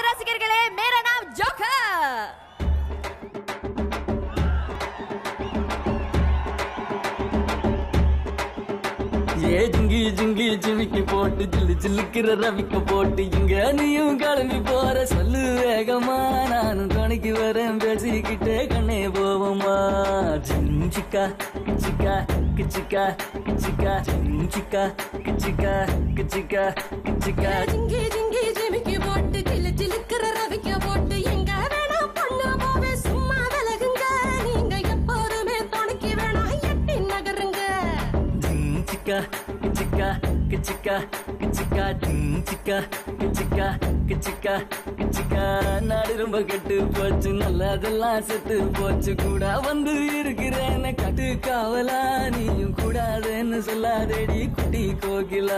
ரசிகர்களே மேரா நாம் ஜோக்கர் ஏ ஜிங்கி ஜிங்கி ஜிமிக்கி போட்டு ஜில்லு ஜில்லுக்கிற ரவிக்க போட்டு இங்க நீயும் கிளம்பி போற சொல்லு வேகமா நானும் துணைக்கு வரேன் பேசிக்கிட்டே கண்ணே போவோமா ஜிம் சிக்கா கிச்சிக்கா கிச்சிக்கா கிச்சிக்கா ஜிம் சிக்கா கிச்சிக்கா கிச்சிக்கா கிச்சிக்கா ஜிங்கி ஜிங்கி ஜிமிக்கி போட்டு ஜிலு ஜிலுக்குற ரவிக்க போட்டு எங்க வேணா பொண்ணு போவே சும்மா விலகுங்க நீங்க எப்போதுமே துணைக்கு வேணா எட்டி நகருங்க ஜிம் சிக்கா கிச்சிக்கா கிச்சிக்கா கிச்சிக்கா ஜிம் சிக்கா கிச்சிக்கா கிச்சிக்கா கிச்சிக்கா நாடு ரொம்ப கெட்டு போச்சு நல்லதெல்லாம் செத்து போச்சு கூட வந்து இருக்கிறேன்னு கட்டு காவலா நீயும் கூடாதுன்னு சொல்லாதேடி குட்டி கோகிலா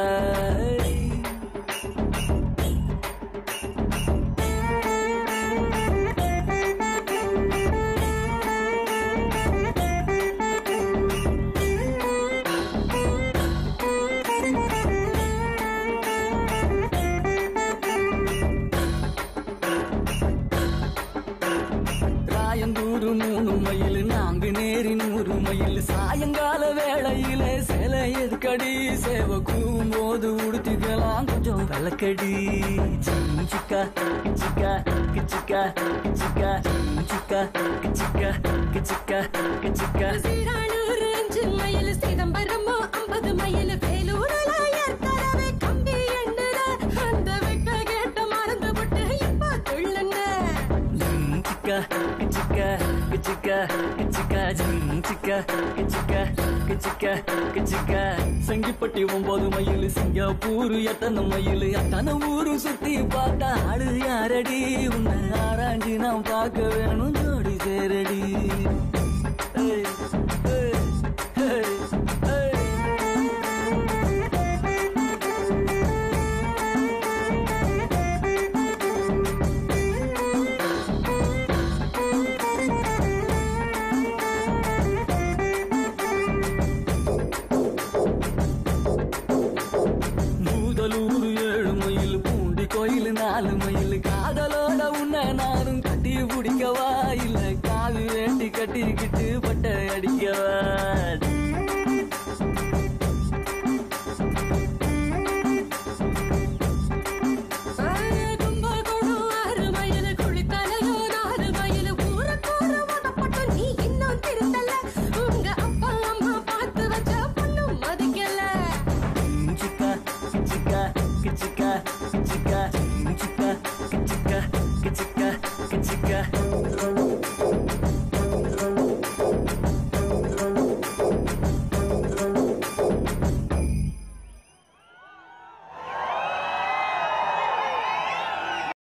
ராயந்தூரு மூணு மைல் நான்கு நேரி நூறு மைல் சாயங்கால வேளையில சில எதுக்கடி சேவ கூவும் போது உடுத்திக்கலாம் கொஞ்சம் விளக்கடி சிக்கா கிச்சிக்கா கிச்சிக்கா கிச்சிக்கா சிக்கா கிச்சிக்கா கிச்சிக்கா கிச்சிக்கா சீரானூர் அஞ்சு மைல் சிதம்பரமோ ஐம்பது மைல் வேலூர்ல ஏற்கனவே கம்பி எண்ணுல அந்த வெக்க கேட்ட மறந்து விட்டு இப்ப துள்ளுங்க சிக்கா கிச்சிக்கா கிச்சிக்கா கிச்சிக்கா சிக்கா கிச்சிக்கா கிச்சிக்கா கிச்சிக்கா சங்கிப்பட்டி ஒன்பது மைல் சிங்கப்பூர் எத்தனை மைல் எத்தனை ஊரு சுத்தி பார்த்தா ஆளு யாரடி உன்னை ஆராய்ஞ்சு நான் பார்க்க வேணும் ஜோடி சேரடி ஏய், ஏய், ஏய், ஏய். மூதலூர் ஏழு மைல் பூண்டி கோயில் நாலு மைல் காதலோட உன்னை நானும் கட்டி பிடிக்கவா இல்ல காது வேண்டி கட்டிக்கிட்டு பட்டை அடிக்கவா